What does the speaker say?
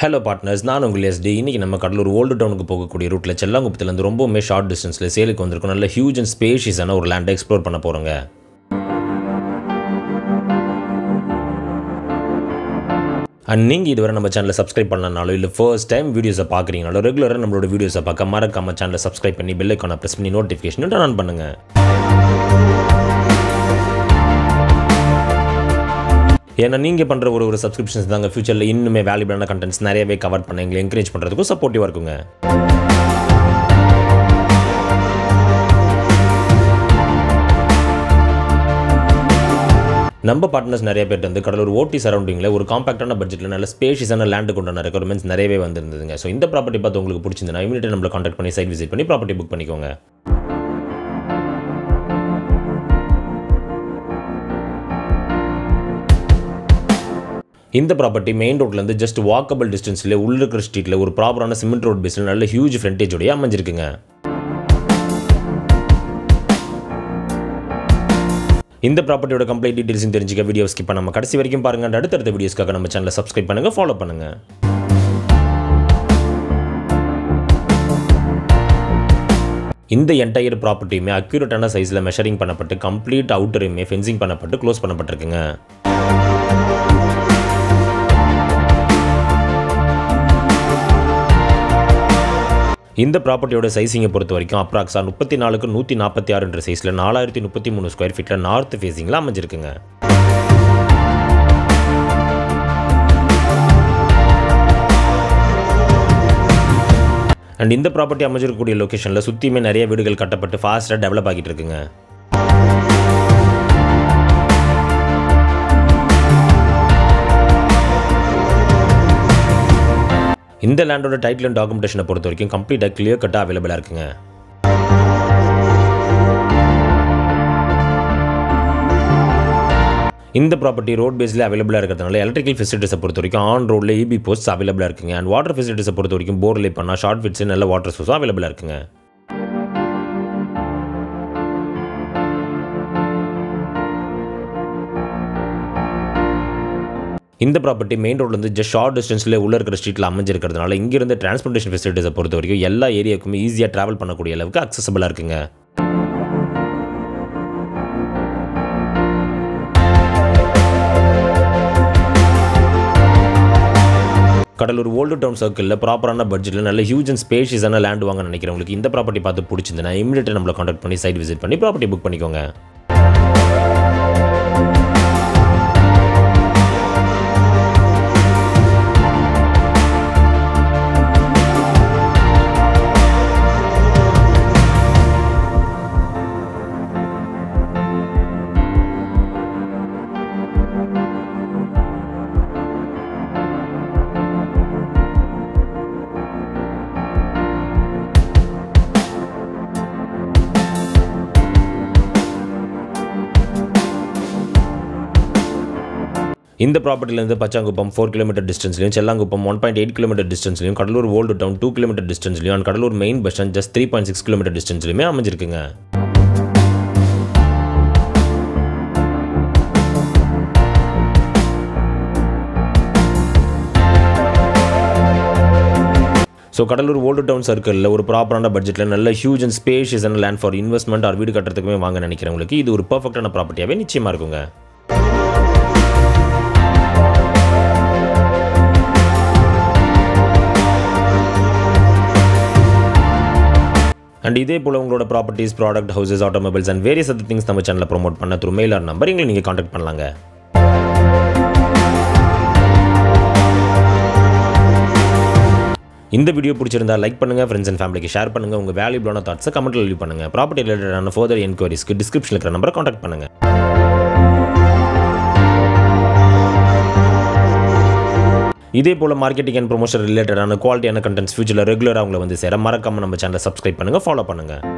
hello partners நான் உங்கள் ST இன்றைக்கி நம்ம கடலூர் ஓல்டு டவுனுக்கு போகக்கூடிய ரூட்டில் செல்லாங்குப்பத்துலேருந்து ரொம்பவுமே ஷார்ட் டிஸ்டன்ஸில் சேலுக்கு வந்திருக்கும் நல்ல ஹியூஜ் அண்ட் ஸ்பேஷியஸான ஒரு லேண்டை எக்ஸ்ப்ளோர் பண்ண போகிறோங்க அண்ட் நீங்கள் இதுவரை நம்ம சேனலை சப்ஸ்கிரைப் பண்ணனாலும் இல்லை ஃபர்ஸ்ட் டைம் வீடியோஸை பார்க்குறீங்கனாலும் ரெகுலராக நம்மளோட வீடியோஸை பார்க்க மறக்காம சேனலை சப்ஸ்கிரைப் பண்ணி பெல் ஐக்கானை ப்ரெஸ் பண்ணி நோட்டிஃபிகேஷன் ஆன் பண்ணுங்கள் ஏன்னா நீங்கள் பண்ணுற ஒரு ஒரு சப்ஸ்கிரிப்ஷன்ஸ் தாங்க ஃபியூச்சரில் இன்னுமே வேல்யூபிளான கண்டென்ட்ஸ் நிறையவே கவர் பண்ண எங்களை என்கரேஜ் பண்ணுறதுக்கும் சப்போர்ட்டிவாக இருக்குங்க நம்ம பார்ட்னர்ஸ் நிறைய பேர் வந்து கடலூர் ஓட்டி சரௌண்டிங்கில் ஒரு காம்பாக்டான பட்ஜெட்டில் நல்ல ஸ்பேஷியஸான லேண்டுக்கு உண்டான ரெக்குவயர்மெண்ட்ஸ் நிறையவே வந்திருந்ததுங்க ஸோ இந்த ப்ராப்பர்ட்டி பார்த்து உங்களுக்கு பிடிச்சிருந்தா இமீடியட் நம்மளை காண்டாக்ட் பண்ணி சைட் விசிட் பண்ணி ப்ராப்பர்ட்டி புக் பண்ணிக்கோங்க இந்த ப்ராப்பர்ட்டி மெயின் ரோட்லேருந்து ஜஸ்ட் வாக்கபிள் டிஸ்டன்ஸ்லேயே உள்ள இருக்கிற ஸ்ட்ரீட்டில் ஒரு ப்ராப்பரான சிமெண்ட் ரோட் பேஸில் நல்ல ஹியூஜ் ஃப்ரண்டேஜோடய அமைஞ்சிருக்குங்க இந்த ப்ராப்பர்ட்டியோட கம்ப்ளீட் டீட்டெயில்ஸும் தெரிஞ்சுக்க வீடியோ ஸ்கிப் பண்ணாம கடைசி வரைக்கும் பாருங்க and அடுத்தடுத்த வீடியோஸ்க்காக நம்ம சேனலை சப்ஸ்கிரைப் பண்ணுங்க ஃபாலோ பண்ணுங்க இந்த என்டையர் ப்ராப்பர்ட்டியுமே அக்யூரேட்டான சைஸில் மெஷரிங் பண்ணப்பட்டு கம்ப்ளீட் அவுட்டருமே ஃபென்சிங் பண்ணப்பட்டு க்ளோஸ் பண்ணப்பட்டிருக்குங்க இந்த ப்ராப்பர்ட்டியோட சைஸிங்கை பொறுத்த வரைக்கும் அப்ராக்ஸா முப்பத்தி நாலுக்கு நூற்றி நாற்பத்தி ஆறுன்ற சைஸில் நாலாயிரத்தி முப்பத்தி மூணு ஸ்கொயர் ஃபீட்டில் நார்த் ஃபேஸிங்கில் அமைஞ்சிருக்குங்க அண்ட் இந்த ப்ராப்பர்ட்டி அமைஞ்சிருக்கக்கூடிய லொக்கேஷனில் சுற்றியுமே நிறைய வீடுகள் கட்டப்பட்டு ஃபாஸ்ட்டாக டெவலப் ஆகிட்டு இருக்குங்க இந்த லேண்டோட டைட்டில் அண்ட் டாக்குமெண்டேஷனை பொறுத்த வரைக்கும் கம்ப்ளீட்டாக கிளியர் கட்டாக அவைலபிளாக இருக்குங்க இந்த ப்ராப்பர்ட்டி ரோட் பேஸில் அவைலபிளாக இருக்கிறதுனால எலக்ட்ரிக்கல் ஃபெசிலிட்டிஸை பொறுத்த வரைக்கும் ஆன் ரோடில் இபி போஸ்ட் அவைலபிளாக இருக்குங்க அண்ட் வாட்டர் ஃபெசிலிட்டிஸை பொறுத்த வரைக்கும் போர்லே பண்ணால் ஷார்ட் ஃபிட்ஸ் நல்ல வாட்டர் சோர்ஸும் அவைலபிளாக இருக்குங்க இந்த ப்ராப்பர்ட்டி மெயின் ரோட்லேருந்து ஜஸ்ட் ஷார்ட் டிஸ்டன்ஸில் உள்ள இருக்கிற ஸ்ட்ரீட்டில் அமைஞ்சிருக்கிறதுனால இங்கிருந்து டிரான்ஸ்போர்ட்டேஷன் ஃபெசிலிட்டிஸை பொறுத்த வரைக்கும் எல்லா ஏரியாவுக்குமே ஈஸியாக ட்ராவல் பண்ணக்கூடிய அளவுக்கு அக்சசபிளாக இருக்குங்க கடலூர் ஓல்டு டவுன் சர்க்கிளில் ப்ராப்பரான பட்ஜெட்டில் நல்ல ஹியூஜ் அண்ட் ஸ்பேஷியஸான லேண்ட் வாங்க நினைக்கிறவங்களுக்கு இந்த ப்ராப்பர்ட்டி பார்த்து பிடிச்சிருந்தா இமீடியட்டாக நம்மளை காண்டாக்ட் பண்ணி சைட் விசிட் பண்ணி ப்ராப்பர்ட்டி புக் பண்ணிக்கோங்க இந்த ப்ராப்பர்ட்டிலேருந்து பச்சாங்குப்பம் ஃபோர் கிலோமீட்டர் டிஸ்டன்ஸ்லையும் Chellankuppam one point eight kilometre டிஸ்டன்ஸ்லையும் Cuddalore old town two kilometre டிஸ்டன்ஸ்லையும் and Cuddalore main bus stand just three point six kilometre டிஸ்டன்ஸ்லையுமே அமைஞ்சிருக்குங்க ஸோ கடலூர் ஓல்டு டவுன் சர்க்கிளில் ஒரு ப்ராப்பரான பட்ஜெட்டில் நல்ல ஹியூஜ் அண்ட் ஸ்பேஷியஸான லேண்ட் ஃபார் இன்வெஸ்ட்மெண்ட் ஆர் வீடு கட்டுறதுக்குமே வாங்க நினைக்கிறவங்களுக்கு இது ஒரு பர்ஃபெக்டான ப்ராப்பர்ட்டியாகவே நிச்சயமாக இருக்குங்க அண்ட் இதே போல் உங்களோட properties product houses automobiles and various other things நம்ம சேனலில் ப்ரோமோட் பண்ண த்ரூ மெயில் ஆர் நம்பர் எங்களை நீங்கள் காண்டாக்ட் பண்ணலாங்க இந்த வீடியோ பிடிச்சிருந்தா லைக் பண்ணுங்கள் ஃப்ரெண்ட்ஸ் அண்ட் ஃபேமிலிக்கு ஷேர் பண்ணுங்கள் உங்கள் வேல்யூபிளான தாட்ஸை கமெண்ட்டில் லீவ் பண்ணுங்கள் ப்ராப்பர்ட்டி ரிலேட்டடான ஃபர்தர் என்கொயரிஸ்க்கு டிஸ்கிரிப்ஷனில் இருக்கிற நம்பரை காண்டாக்ட் பண்ணுங்கள் இதே போல் மார்க்கெட்டிங் அண்ட் ப்ரொமோஷன் ரிலேட்டடான குவாலிட்டியான கண்டென்ட்ஸ் ஃபியூச்சரில் ரெகுலராக அவங்கள வந்து சேர மறக்காமல் நம்ம சேனலை சப்ஸ்கிரைப் பண்ணுங்கள் ஃபாலோ பண்ணுங்கள்